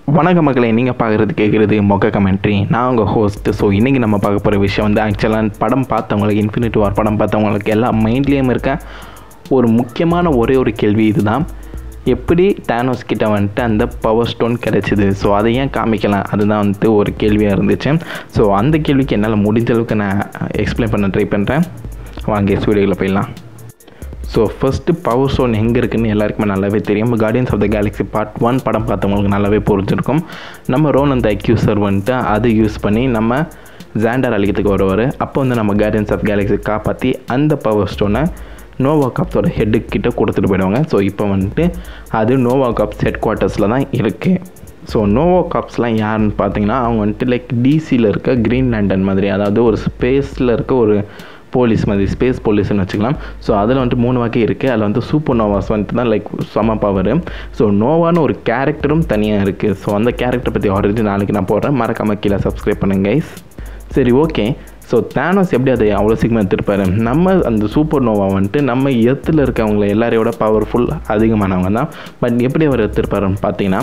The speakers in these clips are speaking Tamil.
வணக்க மக்களை நீங்கள் பார்க்குறது கேட்குறது மொக்க கமெண்ட்ரி நான் உங்கள் ஹோஸ்ட் ஸோ இன்றைக்கி நம்ம பார்க்க போகிற விஷயம் வந்து ஆக்சுவலாக படம் பார்த்தவங்களுக்கு இன்ஃபினிட்டி வார் படம் பார்த்தவங்களுக்கு எல்லா மைண்ட்லேயும் இருக்க ஒரு முக்கியமான ஒரே ஒரு கேள்வி இதுதான் எப்படி டேனோஸ் கிட்ட வந்துட்டு அந்த பவர் ஸ்டோன் கிடைச்சிது ஸோ அதை ஏன் காமிக்கலாம் அதுதான் வந்துட்டு ஒரு கேள்வியாக இருந்துச்சு ஸோ அந்த கேள்விக்கு என்னால் முடிஞ்ச அளவுக்கு நான் எக்ஸ்பிளைன் பண்ண ட்ரை பண்ணுறேன் வாங்க வீடியோவில் போயிடலாம் ஸோ ஃபஸ்ட்டு பவர் ஸ்டோன் எங்கே இருக்குன்னு எல்லாருக்குமே நல்லாவே தெரியும் Guardians of the Galaxy part one படம் பார்த்தவங்களுக்கு நல்லாவே புரிஞ்சிருக்கும் நம்ம ரோன் அந்த அக்யூசர் வந்துட்டு அதை யூஸ் பண்ணி நம்ம ஜாண்டர் அழிக்கிறதுக்கு வருவார் அப்போ வந்து நம்ம கார்டியன்ஸ் ஆஃப் கேலக்ஸி காப்பாற்றி அந்த பவர் ஸ்டோனை நோவா காப்ஸோட ஹெட்டு கிட்ட கொடுத்துட்டு போயிடுவாங்க ஸோ இப்போ வந்துட்டு அது நோவா காப்ஸ் ஹெட் குவார்ட்டர்ஸில் தான் இருக்குது ஸோ நோவோ காப்ஸ்லாம் யாருன்னு பார்த்தீங்கன்னா அவங்க வந்துட்டு லைக் டிசியில் இருக்க க்ரீன் லேண்டன் மாதிரி அதாவது ஒரு ஸ்பேஸில் இருக்க ஒரு போலீஸ் மாதிரி ஸ்பேஸ் போலீஸ்னு வச்சுக்கலாம் ஸோ அதில் வந்துட்டு மூணு வகை இருக்குது அதில் வந்து சூப்பர் நோவாஸ் வந்துட்டு தான் லைக் சம பவர் ஸோ நோவான்னு ஒரு கேரக்டரும் தனியாக இருக்குது ஸோ அந்த கேரக்டர் பற்றி ஆல்ரெடி நாளைக்கு நான் போடுறேன் மறக்காம கீழே சப்ஸ்கிரைப் பண்ணுங்க கைஸ் சரி ஓகே ஸோ தேனோஸ் எப்படி அதை அவ்வளோ சீக்கிரம் எடுத்துருப்பாரு நம்ம அந்த சூப்பர் நோவா வந்துட்டு நம்ம எத்தில் இருக்கவங்கள எல்லாரையோட பவர்ஃபுல் அதிகமானவங்க தான் பட் எப்படி அவர் எடுத்திருப்பாருன்னு பார்த்தீங்கன்னா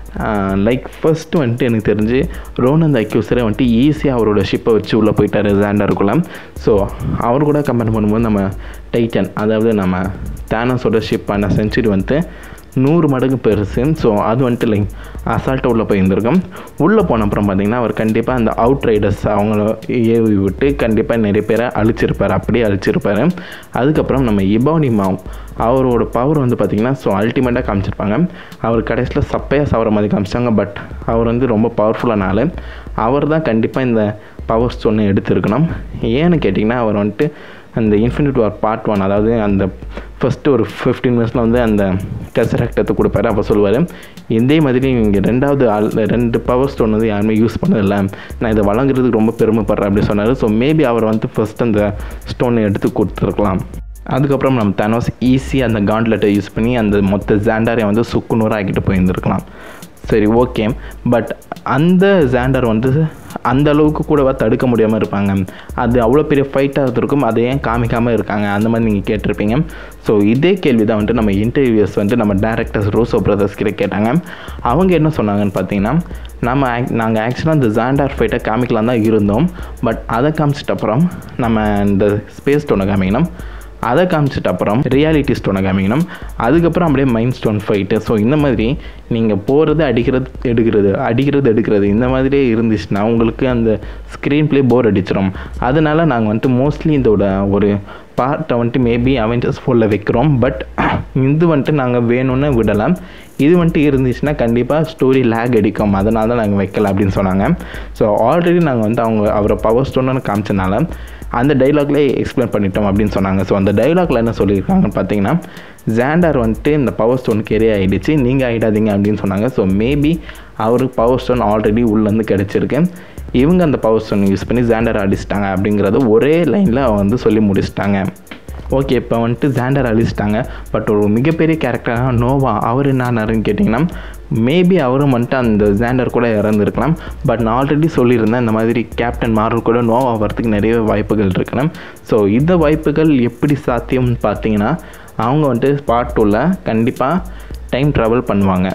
லைக் ஃபர்ஸ்ட் வந்துட்டு எனக்கு தெரிஞ்சு ரோனந்த் அக்யூசரே வந்துட்டு ஈஸியாக அவரோட ஷிப்பை வச்சு உள்ளே போயிட்டார் ஜாண்டருக்குள்ள ஸோ அவர் கூட கம்பேர் பண்ணும்போது நம்ம டைட்டன் அதாவது நம்ம தேனஸோட ஷிப்பான செஞ்சுரி வந்துட்டு நூறு மடங்கு பெருசு ஸோ அது வந்துட்டு லைக் அசால்ட்டாக உள்ளே போயிருந்திருக்கும் உள்ளே போன அப்புறம் பார்த்திங்கன்னா அவர் கண்டிப்பாக அந்த அவுட் ரைடர்ஸ் அவங்கள ஏவி விட்டு கண்டிப்பாக நிறைய பேரை அழிச்சிருப்பார் அப்படியே அழிச்சிருப்பார் அதுக்கப்புறம் நம்ம இபானி மாவ் அவரோட பவர் வந்து பார்த்திங்கன்னா ஸோ அல்டிமேட்டாக காமிச்சிருப்பாங்க அவர் கடைசியில் சப்பையாக சவர மாதிரி காமிச்சாங்க பட் அவர் வந்து ரொம்ப பவர்ஃபுல்லான ஆள் அவர் தான் கண்டிப்பாக இந்த பவர் ஸ்டோனை எடுத்திருக்கணும் ஏன்னு கேட்டிங்கன்னா அவர் வந்துட்டு அந்த இன்ஃபினிட் வார் பார்ட் ஒன் அதாவது அந்த ஃபஸ்ட்டு ஒரு ஃபிஃப்டீன் மினிட்ஸில் வந்து அந்த டெசராக்டத்தை கொடுப்பாரு அப்போ சொல்லுவார் இதே மாதிரி இங்கே ரெண்டாவது ஆள் ரெண்டு பவர் ஸ்டோன் வந்து யாருமே யூஸ் பண்ணதில்லை நான் இதை வழங்குறதுக்கு ரொம்ப பெருமைப்படுறேன் அப்படின்னு சொன்னார் ஸோ மேபி அவர் வந்து ஃபஸ்ட் அந்த ஸ்டோனை எடுத்து கொடுத்துருக்கலாம் அதுக்கப்புறம் நம்ம தனோஸ் ஈஸியாக அந்த காண்ட்லெட்டை யூஸ் பண்ணி அந்த மொத்த ஜாண்டாரை வந்து சுக்குநூறாக ஆக்கிட்டு போயிருந்துருக்கலாம் சரி ஓகே பட் அந்த ஜாண்டர் வந்து அந்த அளவுக்கு கூடவா தடுக்க முடியாமல் இருப்பாங்க அது அவ்வளோ பெரிய ஃபைட்டாக இருந்திருக்கும் அதை ஏன் காமிக்காமல் இருக்காங்க அந்த மாதிரி நீங்கள் கேட்டிருப்பீங்க ஸோ இதே கேள்வி தான் வந்துட்டு நம்ம இன்டர்வியூஸ் வந்து நம்ம டேரக்டர்ஸ் ரோசோ பிரதர்ஸ் கிட்ட கேட்டாங்க அவங்க என்ன சொன்னாங்கன்னு பார்த்தீங்கன்னா நம்ம ஆக் நாங்கள் ஆக்சுவலாக இந்த ஜாண்டார் ஃபைட்டை காமிக்கலாம் தான் இருந்தோம் பட் அதை காமிச்சிட்ட அப்புறம் நம்ம இந்த ஸ்பேஸ் டோனை காமிக்கணும் அதை காமிச்சிட்டு அப்புறம் ரியாலிட்டி ஸ்டோனை காமிக்கணும் அதுக்கப்புறம் அப்படியே மைண்ட் ஸ்டோன் ஃபைட்டு ஸோ இந்த மாதிரி நீங்கள் போகிறது அடிக்கிறது எடுக்கிறது அடிக்கிறது எடுக்கிறது இந்த மாதிரியே இருந்துச்சுன்னா உங்களுக்கு அந்த ஸ்க்ரீன் ப்ளே போர் அடிச்சிடும் அதனால் நாங்கள் வந்துட்டு மோஸ்ட்லி இதோட ஒரு பார்ட்டை வந்துட்டு மேபி அவெஞ்சர்ஸ் ஃபோலில் வைக்கிறோம் பட் இது வந்துட்டு நாங்கள் வேணும்னு விடலாம் இது வந்துட்டு இருந்துச்சுன்னா கண்டிப்பாக ஸ்டோரி லேக் அடிக்கும் அதனால தான் நாங்கள் வைக்கல அப்படின்னு சொன்னாங்க ஸோ ஆல்ரெடி நாங்கள் வந்து அவங்க அவரை பவர் ஸ்டோன்னு காமிச்சனால அந்த டைலாக்லேயே எக்ஸ்பிளைன் பண்ணிட்டோம் அப்படின்னு சொன்னாங்க ஸோ அந்த டைலாக்ல என்ன சொல்லியிருக்காங்கன்னு பார்த்தீங்கன்னா ஜாண்டார் வந்துட்டு இந்த பவர் ஸ்டோனுக்கு ஏரியா ஆகிடுச்சு நீங்கள் ஆகிடாதீங்க அப்படின்னு சொன்னாங்க ஸோ மேபி அவருக்கு பவர் ஸ்டோன் ஆல்ரெடி உள்ளேருந்து கிடச்சிருக்கு இவங்க அந்த பவர் ஸ்டோன் யூஸ் பண்ணி ஜாண்டர் அடிச்சிட்டாங்க அப்படிங்கிறத ஒரே லைனில் அவங்க வந்து சொல்லி முடிச்சிட்டாங்க ஓகே இப்போ வந்துட்டு ஜாண்டர் அழிச்சிட்டாங்க பட் ஒரு மிகப்பெரிய கேரக்டராக நோவா அவர் என்னாருன்னு கேட்டிங்கன்னா மேபி அவரும் வந்துட்டு அந்த ஜாண்டர் கூட இறந்துருக்கலாம் பட் நான் ஆல்ரெடி சொல்லியிருந்தேன் இந்த மாதிரி கேப்டன் மார்வல் கூட நோவா வரதுக்கு நிறைய வாய்ப்புகள் இருக்கணும் ஸோ இந்த வாய்ப்புகள் எப்படி சாத்தியம்னு பார்த்தீங்கன்னா அவங்க வந்துட்டு பார்ட் டூவில் கண்டிப்பாக டைம் ட்ராவல் பண்ணுவாங்க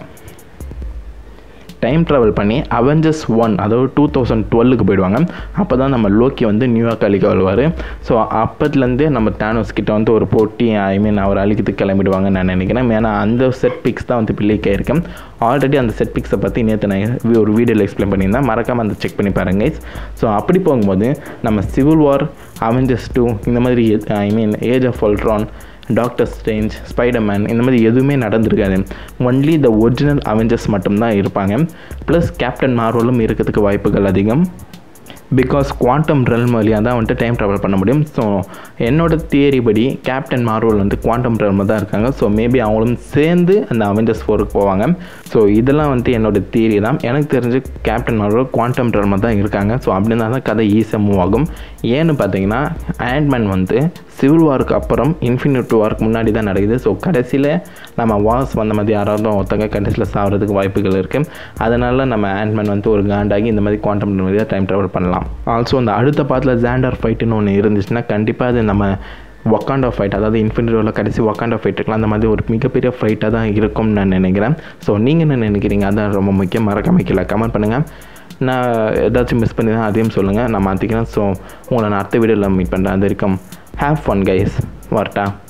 டைம் ட்ராவல் பண்ணி அவெஞ்சர்ஸ் ஒன் அதாவது டூ தௌசண்ட் டுவெல்லுக்கு போயிடுவாங்க அப்போ தான் நம்ம லோக்கி வந்து நியூயார்க் அழிக்க வருவார் ஸோ அப்போத்துலேருந்தே நம்ம டேனோஸ் கிட்ட வந்து ஒரு போட்டி ஐ மீன் அவர் அழிக்கிறதுக்கு கிளம்பிடுவாங்கன்னு நான் நினைக்கிறேன் ஏன்னா அந்த செட் பிக்ஸ் தான் வந்து பிள்ளைக்கு ஆயிருக்கேன் ஆல்ரெடி அந்த செட் பிக்ஸை பற்றி நேற்று நான் ஒரு வீடியோவில் எக்ஸ்பிளைன் பண்ணியிருந்தேன் மறக்காமல் அந்த செக் பண்ணி பாருங்க ஸோ அப்படி போகும்போது நம்ம சிவில் வார் அவெஞ்சர்ஸ் டூ இந்த மாதிரி I mean Age of Ultron Doctor Strange Spiderman இந்த மாதிரி எதுவுமே நடந்திருக்காது ஒன்லி த ஒரிஜினல் அவெஞ்சர்ஸ் மட்டும்தான் இருப்பாங்க ப்ளஸ் கேப்டன் மார்வலும் இருக்கிறதுக்கு வாய்ப்புகள் அதிகம் பிகாஸ் குவாண்டம் ரெல்ம் வழியாக தான் வந்துட்டு டைம் ட்ராவல் பண்ண முடியும் ஸோ என்னோட தியரி படி கேப்டன் மார்வல் வந்து குவாண்டம் ரெல்மில் தான் இருக்காங்க ஸோ மேபி அவங்களும் சேர்ந்து அந்த அவெஞ்சர்ஸ் ஃபோருக்கு போவாங்க ஸோ இதெல்லாம் வந்துட்டு என்னோட தியரி தான் எனக்கு தெரிஞ்சு கேப்டன் மார்வல் குவாண்டம் ரெல்மில் தான் இருக்காங்க ஸோ அப்படின்னா தான் கதை ஈஸியாக மூவ் ஆகும் ஏன்னு பார்த்தீங்கன்னா ஆண்ட்மேன் வந்து சிவில் வாருக்கு அப்புறம் இன்ஃபினிட் வாருக்கு முன்னாடி தான் நடக்குது ஸோ கடைசியில் நம்ம வாஸ் வந்த மாதிரி யாராவது ஒருத்தங்க கடைசியில் சாகிறதுக்கு வாய்ப்புகள் இருக்குது அதனால் நம்ம ஆண்ட்மேன் வந்து ஒரு காண்டாகி இந்த மாதிரி குவாண்டம் தான் டைம் ட்ராவல் பண்ணலாம் ஆல்சோ அந்த அடுத்த பாத்தில் ஜாண்டர் ஃபைட்டுன்னு ஒன்று இருந்துச்சுன்னா கண்டிப்பாக அது நம்ம ஒக்காண்டா ஃபைட் அதாவது இன்ஃபினிட்டியோட கடைசி ஒக்காண்டா ஃபைட் இருக்கலாம் அந்த மாதிரி ஒரு மிகப்பெரிய ஃபைட்டாக தான் இருக்கும்னு நான் நினைக்கிறேன் ஸோ நீங்கள் என்ன நினைக்கிறீங்க அதான் ரொம்ப முக்கியம் மறக்காம கீழே கமெண்ட் பண்ணுங்கள் நான் ஏதாச்சும் மிஸ் பண்ணி தான் அதையும் சொல்லுங்கள் நான் மாற்றிக்கிறேன் ஸோ உங்களை நான் அடுத்த வீடியோவில் மீட் பண்ணுறேன் அது வரைக்கும் ஹேவ் ஃபன் கைஸ் வரட்டா